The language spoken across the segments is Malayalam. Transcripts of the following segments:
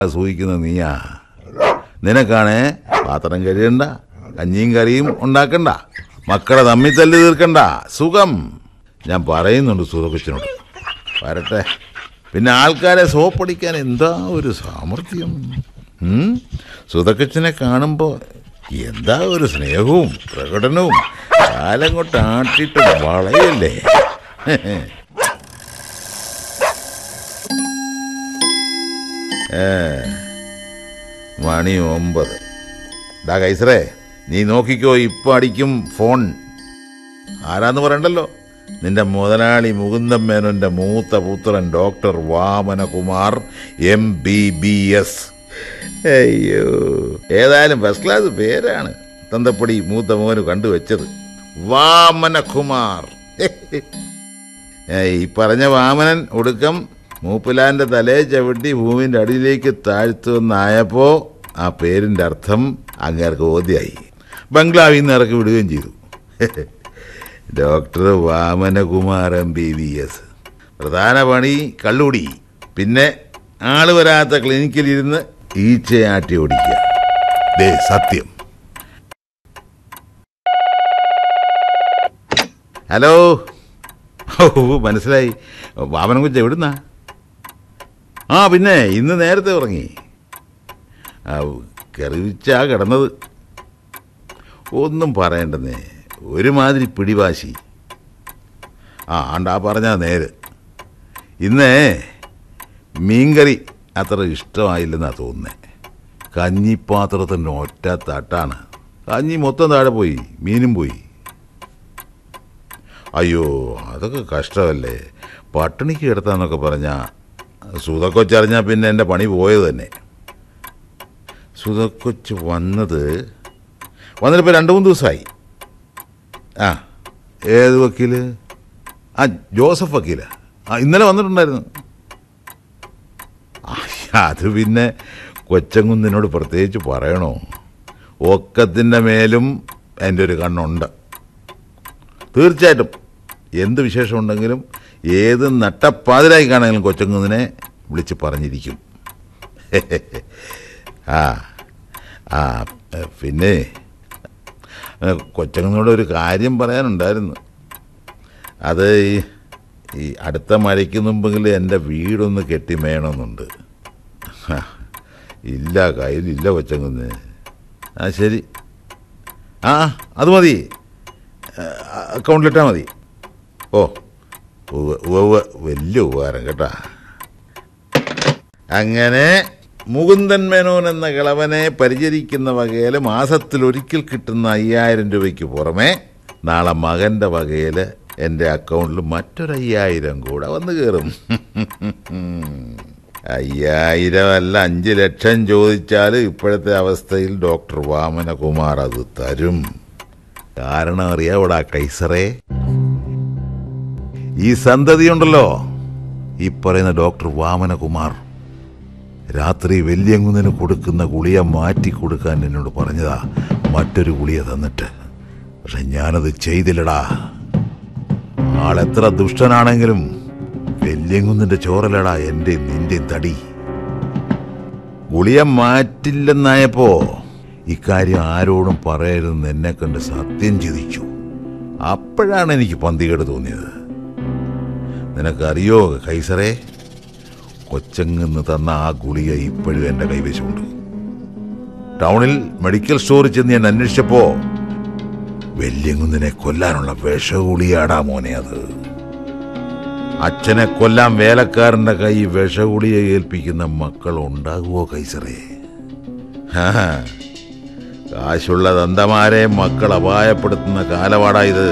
സൂഹിക്കുന്ന നീയാ നിനക്കാണേ പാത്രം കഴിയണ്ട കഞ്ഞിയും കറിയും ഉണ്ടാക്കണ്ട മക്കളെ തമ്മിൽ തല്ലി തീർക്കണ്ട സുഖം ഞാൻ പറയുന്നുണ്ട് സുഖക്കൊച്ചിനോട് വരട്ടെ പിന്നെ ആൾക്കാരെ സോപ്പടിക്കാൻ എന്താ ഒരു സാമർഥ്യം ഉം? സുധക്കച്ചനെ കാണുമ്പോൾ എന്താ ഒരു സ്നേഹവും പ്രകടനവും കാലം കൊണ്ട് ആട്ടിട്ട് വളയല്ലേ ഏ മണി ഒമ്പത് ഡാ കൈസറേ നീ നോക്കിക്കോ ഇപ്പൊ അടിക്കും ഫോൺ ആരാന്ന് പറയണ്ടല്ലോ നിന്റെ മുതലാളി മുകുന്ദൻ മേനോന്റെ മൂത്ത പുത്രൻ doctor Vamanakumar M B B S അയ്യോ ഏതായാലും ഫസ്റ്റ് ക്ലാസ് പേരാണ് തന്തപ്പടി മൂത്ത മോന് കണ്ടുവച്ചത് വാമനകുമാർ ഏയ്, ഈ പറഞ്ഞ വാമനൻ ഒടുക്കം മൂപ്പിലാന്റെ തലയെ ചവിട്ടി ഭൂമിന്റെ അടിയിലേക്ക് താഴ്ത്തുവെന്നായപ്പോ ആ പേരിന്റെ അർത്ഥം അങ്ങേർക്ക് ബോധ്യായി ബംഗ്ലാവിൽ നിന്ന് ഇറക്കി വിടുകയും ചെയ്തു doctor Vamanakumar M B B S പ്രധാന പണി കള്ളുടി പിന്നെ ആള് വരാത്ത ക്ലിനിക്കിലിരുന്ന് ഈച്ചയാട്ടി ഓടിക്കുക ദേ സത്യം ഹലോ ഓ മനസ്സിലായി വാമനം കുച്ച എവിടുന്നാ ആ പിന്നെ ഇന്ന് നേരത്തെ ഉറങ്ങി ആ, കറിവിച്ചാ കിടന്നത് ഒന്നും പറയണ്ടെന്നേ ഒരുമാതിരി പിടിവാശി ആ ആണ്ടാ പറഞ്ഞാ നേര് ഇന്നേ മീൻകറി അത്ര ഇഷ്ടമായില്ലെന്നാ തോന്നുന്നേ കഞ്ഞിപ്പാത്രത്തിൻ്റെ ഒറ്റ തട്ടാണ് കഞ്ഞി മൊത്തം താഴെ പോയി മീനും പോയി അയ്യോ അതൊക്കെ കഷ്ടമല്ലേ പട്ടിണിക്ക് കിടത്താന്നൊക്കെ പറഞ്ഞാ സുതക്കൊച്ചറിഞ്ഞാൽ പിന്നെ എൻ്റെ പണി പോയത് തന്നെ സുതക്കൊച്ച് വന്നത് വന്നിട്ടിപ്പോൾ രണ്ട് മൂന്ന് ദിവസമായി ആ ഏത് വക്കീല് ആ ജോസഫ് വക്കീല ആ ഇന്നലെ വന്നിട്ടുണ്ടായിരുന്നു ആ, അത് പിന്നെ കൊച്ചങ്കുന്നിനോട് പ്രത്യേകിച്ച് പറയണോ ഒക്കത്തിൻ്റെ മേലും എൻ്റെ ഒരു കണ്ണുണ്ട് തീർച്ചയായിട്ടും എന്ത് വിശേഷമുണ്ടെങ്കിലും ഏത് നട്ടപ്പാതിരായി കാണാനും കൊച്ചങ്കുന്നിനെ വിളിച്ച് പറഞ്ഞിരിക്കും ആ ആ പിന്നെ കൊച്ചങ്ങനോട് ഒരു കാര്യം പറയാനുണ്ടായിരുന്നു അത് ഈ ഈ അടുത്ത മഴയ്ക്ക് മുമ്പെങ്കിൽ എൻ്റെ വീടൊന്ന് കെട്ടിമേണമെന്നുണ്ട് ഹാ, ഇല്ല കയ്യിലില്ല കൊച്ചങ്ങുന്ന് ആ ശരി ആ അത് മതി അക്കൗണ്ടിലിട്ടാൽ മതി ഓ ഉവ്വ് ഉവ്വ് വലിയ ഉപകാരം കേട്ടാ അങ്ങനെ മുകുന്ദൻ മേനോൻ എന്ന കിളവനെ പരിചരിക്കുന്ന വകയിൽ മാസത്തിൽ ഒരിക്കൽ കിട്ടുന്ന അയ്യായിരം രൂപയ്ക്ക് പുറമെ നാളെ മകന്റെ വകയിൽ എൻ്റെ അക്കൗണ്ടിൽ മറ്റൊരു അയ്യായിരം കൂടെ വന്നു കയറും അയ്യായിരം അല്ല അഞ്ച് ലക്ഷം ചോദിച്ചാൽ ഇപ്പോഴത്തെ അവസ്ഥയിൽ ഡോക്ടർ വാമനകുമാർ അത് തരും കാരണം അറിയാവടാ കൈസറേ ഈ സന്തതിയുണ്ടല്ലോ ഈ പറയുന്ന ഡോക്ടർ വാമനകുമാർ രാത്രി വെല്യങ്കുന്നിന് കൊടുക്കുന്ന ഗുളിയ മാറ്റി കൊടുക്കാൻ എന്നോട് പറഞ്ഞതാ മറ്റൊരു ഗുളിയ തന്നിട്ട് പക്ഷെ ഞാനത് ചെയ്തില്ലടാ ആളെത്ര ദുഷ്ടനാണെങ്കിലും വെല്യങ്കുന്നിന്റെ ചോറലടാ എന്റെ നിന്റെ തടി ഗുളിയ മാറ്റില്ലെന്നായപ്പോ ഇക്കാര്യം ആരോടും പറയരുതെന്ന് എന്നെ കണ്ട് സത്യം ചിതിച്ചു അപ്പോഴാണ് എനിക്ക് പന്തികേട് തോന്നിയത് നിനക്കറിയോ കൈസറേ കൊച്ചങ്ങന്ന് തന്ന ആ ഗുളിക ഇപ്പോഴും എന്റെ കൈവശമുണ്ട് ടൗണിൽ മെഡിക്കൽ സ്റ്റോറിൽ ചെന്ന് ഞാൻ അന്വേഷിച്ചപ്പോ വെല്യങ്കുന്നിനെ കൊല്ലാനുള്ള വിഷഗുളിയാടാ മോനെ അത് അച്ഛനെ കൊല്ലാൻ വേലക്കാരന്റെ കൈ വിഷഗുളിയെ ഏൽപ്പിക്കുന്ന മക്കൾ ഉണ്ടാകുവോ കൈസറേ ഹാ, കാശുള്ള ദന്തമാരെ മക്കൾ അപായപ്പെടുത്തുന്ന കാലപാടാ ഇത്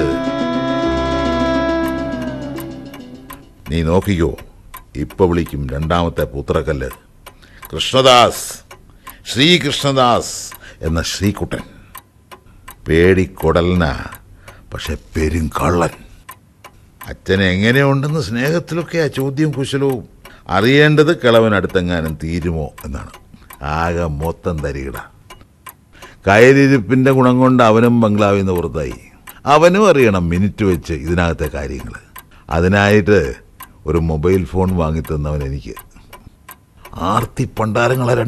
നീ നോക്കിക്കോ ഇപ്പൊ വിളിക്കും രണ്ടാമത്തെ പുത്രക്കല്ല് കൃഷ്ണദാസ് ശ്രീകൃഷ്ണദാസ് എന്ന ശ്രീകുട്ടൻ പേടിക്കൊടലന പക്ഷെ പെരുങ്കള്ളൻ അച്ഛൻ എങ്ങനെയുണ്ടെന്ന് സ്നേഹത്തിലൊക്കെ ആ ചോദ്യം കുശലവും അറിയേണ്ടത് കിളവൻ അടുത്തെങ്ങാനും തീരുമോ എന്നാണ് ആകെ മൊത്തം തരികിട കയലിരിപ്പിന്റെ ഗുണം കൊണ്ട് അവനും ബംഗ്ലാവിൽ നിന്ന് പുറത്തായി അവനും അറിയണം മിനിറ്റ് വെച്ച് ഇതിനകത്തെ കാര്യങ്ങൾ അതിനായിട്ട് ഒരു മൊബൈൽ ഫോൺ വാങ്ങിത്തന്നവൻ എനിക്ക് ആർത്തി പണ്ടാരങ്ങളെ